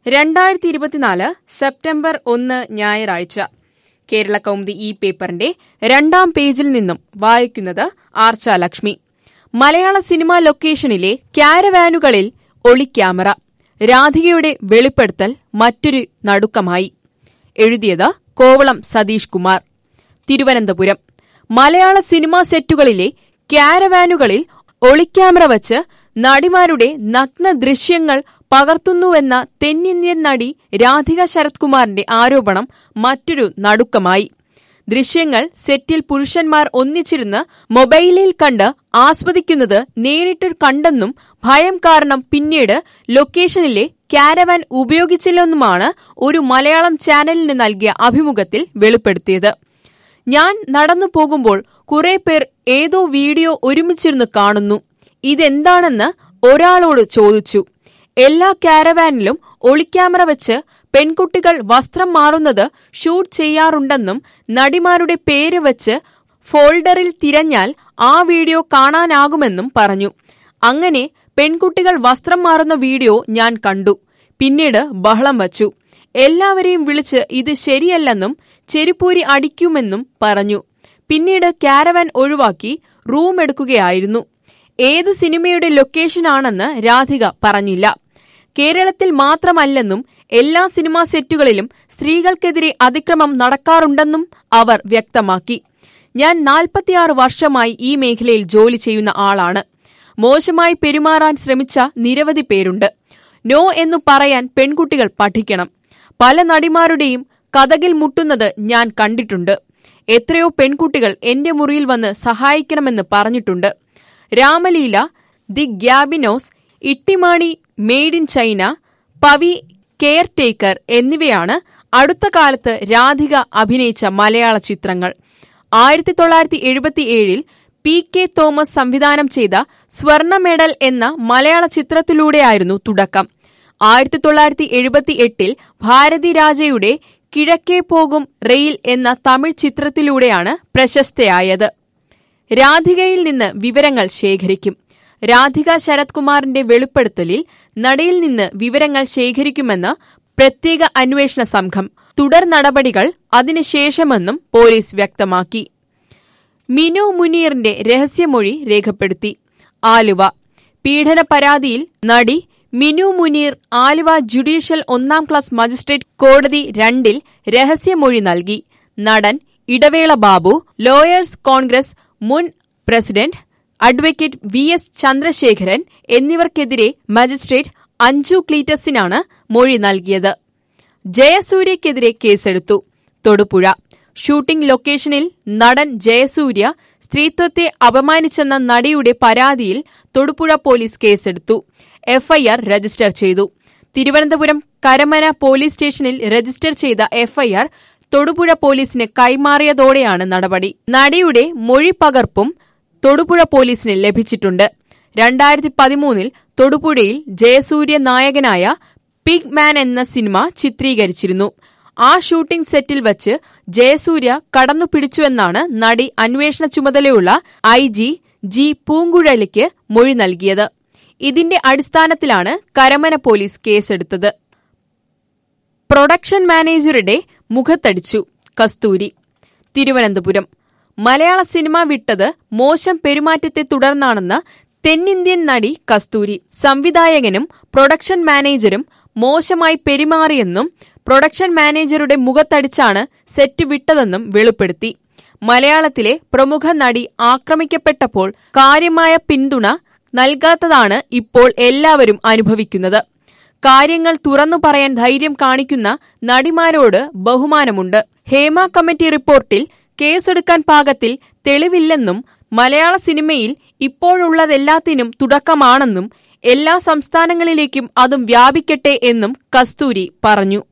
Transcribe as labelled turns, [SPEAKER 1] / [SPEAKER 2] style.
[SPEAKER 1] രണ്ടായിരത്തി ഇരുപത്തിനാല് സെപ്റ്റംബർ ഒന്ന് ഞായറാഴ്ച കേരള കൗമുദി ഈ പേപ്പറിന്റെ രണ്ടാം പേജിൽ നിന്നും വായിക്കുന്നത് ആർച്ച ലക്ഷ്മി മലയാള സിനിമാ ലൊക്കേഷനിലെ ക്യാരവാനുകളിൽ ഒളിക്യാമറ രാധികയുടെ വെളിപ്പെടുത്തൽ മറ്റൊരു നടുക്കമായി എഴുതിയത് കോവളം സതീഷ് കുമാർ തിരുവനന്തപുരം മലയാള സിനിമാ സെറ്റുകളിലെ ക്യാരവാനുകളിൽ ഒളിക്യാമറ വച്ച് നടിമാരുടെ നഗ്ന ദൃശ്യങ്ങൾ പകർത്തുന്നുവെന്ന തെന്നിന്ത്യൻ നടി രാധിക ശരത് കുമാറിന്റെ ആരോപണം മറ്റൊരു നടുക്കമായി ദൃശ്യങ്ങൾ സെറ്റിൽ പുരുഷന്മാർ ഒന്നിച്ചിരുന്ന് മൊബൈലിൽ കണ്ട് ആസ്വദിക്കുന്നത് നേരിട്ട് കണ്ടെന്നും ഭയം കാരണം പിന്നീട് ലൊക്കേഷനിലെ ക്യാരവാൻ ഉപയോഗിച്ചില്ലെന്നുമാണ് ഒരു മലയാളം ചാനലിന് നൽകിയ അഭിമുഖത്തിൽ വെളിപ്പെടുത്തിയത് ഞാൻ നടന്നു പോകുമ്പോൾ കുറെ പേർ ഏതോ വീഡിയോ ഒരുമിച്ചിരുന്ന് കാണുന്നു ഇതെന്താണെന്ന് ഒരാളോട് ചോദിച്ചു എല്ലാ കാരവാനിലും ഒളിക്യാമറ വെച്ച് പെൺകുട്ടികൾ വസ്ത്രം മാറുന്നത് ഷൂട്ട് ചെയ്യാറുണ്ടെന്നും നടിമാരുടെ പേര് വെച്ച് ഫോൾഡറിൽ തിരഞ്ഞാൽ ആ വീഡിയോ കാണാനാകുമെന്നും പറഞ്ഞു അങ്ങനെ പെൺകുട്ടികൾ വസ്ത്രം മാറുന്ന വീഡിയോ ഞാൻ കണ്ടു പിന്നീട് ബഹളം വച്ചു എല്ലാവരെയും വിളിച്ച് ഇത് ശരിയല്ലെന്നും ചെരുപ്പൂരി അടിക്കുമെന്നും പറഞ്ഞു പിന്നീട് കാരവാൻ ഒഴിവാക്കി റൂം എടുക്കുകയായിരുന്നു ഏത് സിനിമയുടെ ലൊക്കേഷനാണെന്ന് രാധിക പറഞ്ഞില്ല കേരളത്തിൽ മാത്രമല്ലെന്നും എല്ലാ സിനിമാ സെറ്റുകളിലും സ്ത്രീകൾക്കെതിരെ അതിക്രമം നടക്കാറുണ്ടെന്നും അവർ വ്യക്തമാക്കി ഞാൻ നാൽപ്പത്തിയാറ് വർഷമായി ഈ മേഖലയിൽ ജോലി ചെയ്യുന്ന ആളാണ് മോശമായി പെരുമാറാൻ ശ്രമിച്ച നിരവധി പേരുണ്ട് നോ എന്നു പറയാൻ പെൺകുട്ടികൾ പഠിക്കണം പല നടിമാരുടെയും കഥകിൽ മുട്ടുന്നത് ഞാൻ കണ്ടിട്ടുണ്ട് എത്രയോ പെൺകുട്ടികൾ എന്റെ മുറിയിൽ വന്ന് സഹായിക്കണമെന്ന് പറഞ്ഞിട്ടുണ്ട് Ramaleela the Gambinos Ittymaani made in China Pavi caretaker എന്നിവയാണ് അടുത്ത കാലത്ത് രാധിക അഭിനയിച്ച മലയാള ചിത്രങ്ങൾ ആയിരത്തി തൊള്ളായിരത്തി എഴുപത്തിയേഴിൽ പി കെ തോമസ് സംവിധാനം ചെയ്ത സ്വർണ മെഡൽ എന്ന മലയാള ചിത്രത്തിലൂടെയായിരുന്നു തുടക്കം ആയിരത്തി തൊള്ളായിരത്തി എഴുപത്തി എട്ടിൽ ഭാരതി രാജയുടെ കിഴക്കേ പോകും റെയിൽ എന്ന തമിഴ് ചിത്രത്തിലൂടെയാണ് പ്രശസ്തയായത് രാധികയിൽ നിന്ന് വിവരങ്ങൾ ശേഖരിക്കും രാധിക ശരത് കുമാറിന്റെ വെളിപ്പെടുത്തലിൽ നടയിൽ നിന്ന് വിവരങ്ങൾ ശേഖരിക്കുമെന്ന് പ്രത്യേക അന്വേഷണ സംഘം തുടർ നടപടികൾ അതിനുശേഷമെന്നും പോലീസ് വ്യക്തമാക്കി മിനു മുനീറിന്റെ രഹസ്യമൊഴി രേഖപ്പെടുത്തി ആലുവ പീഡന പരാതിയിൽ നടി മിനു മുനീർ ആലുവ ജുഡീഷ്യൽ ഒന്നാം ക്ലാസ് മജിസ്ട്രേറ്റ് കോടതി രണ്ടിൽ രഹസ്യമൊഴി നൽകി നടൻ ഇടവേള ബാബു ലോയേഴ്സ് കോൺഗ്രസ് മുൻ president advocate V S Chandrasekharan എന്നിവർക്കെതിരെ മജിസ്ട്രേറ്റ് അഞ്ജു ക്ലീറ്റസിനാണ് മൊഴി നൽകിയത് ജയസൂര്യക്കെതിരെ കേസെടുത്തു തൊടുപുഴ ഷൂട്ടിംഗ് ലൊക്കേഷനിൽ നടൻ ജയസൂര്യ സ്ത്രീത്വത്തെ അപമാനിച്ചെന്ന നടിയുടെ പരാതിയിൽ തൊടുപുഴ പോലീസ് കേസെടുത്തു എഫ്ഐആർ രജിസ്റ്റർ ചെയ്തു തിരുവനന്തപുരം കരമന പോലീസ് സ്റ്റേഷനിൽ രജിസ്റ്റർ ചെയ്ത എഫ്ഐആർ തൊടുപുഴ പോലീസിന് കൈമാറിയതോടെയാണ് നടപടി നടിയുടെ മൊഴി പകർപ്പും തൊടുപുഴ പോലീസിന് ലഭിച്ചിട്ടുണ്ട് രണ്ടായിരത്തി പതിമൂന്നിൽ തൊടുപുഴയിൽ ജയസൂര്യ നായകനായ പിഗ് മാൻ എന്ന സിനിമ ചിത്രീകരിച്ചിരുന്നു ആ ഷൂട്ടിംഗ് സെറ്റിൽ വച്ച് ജയസൂര്യ കടന്നു പിടിച്ചുവെന്നാണ് നടി അന്വേഷണ ചുമതലയുള്ള ഐ ജി ജി പൂങ്കുഴലിക്ക് മൊഴി നൽകിയത് ഇതിന്റെ അടിസ്ഥാനത്തിലാണ് കരമന പോലീസ് കേസെടുത്തത് പ്രൊഡക്ഷൻ മാനേജറുടെ മുഖത്തടിച്ചു കസ്തൂരി തിരുവനന്തപുരം മലയാള സിനിമ വിട്ടത് മോശം പെരുമാറ്റത്തെ തുടർന്നാണെന്ന് തെന്നിന്ത്യൻ നടി കസ്തൂരി സംവിധായകനും പ്രൊഡക്ഷൻ മാനേജരും മോശമായി പെരുമാറിയെന്നും പ്രൊഡക്ഷൻ മാനേജറുടെ മുഖത്തടിച്ചാണ് സെറ്റ് വിട്ടതെന്നും വെളിപ്പെടുത്തി മലയാളത്തിലെ പ്രമുഖ നടി ആക്രമിക്കപ്പെട്ടപ്പോൾ കാര്യമായ പിന്തുണ നൽകാത്തതാണ് ഇപ്പോൾ എല്ലാവരും അനുഭവിക്കുന്നത് കാര്യങ്ങൾ തുറന്നു പറയാൻ ധൈര്യം കാണിക്കുന്ന നടിമാരോട് ബഹുമാനമുണ്ട് ഹേമ കമ്മിറ്റി റിപ്പോർട്ടിൽ കേസെടുക്കാൻ പാകത്തിൽ തെളിവില്ലെന്നും മലയാള സിനിമയിൽ ഇപ്പോഴുള്ളതെല്ലാത്തിനും തുടക്കമാണെന്നും എല്ലാ സംസ്ഥാനങ്ങളിലേക്കും അതും വ്യാപിക്കട്ടെ എന്നും കസ്തൂരി പറഞ്ഞു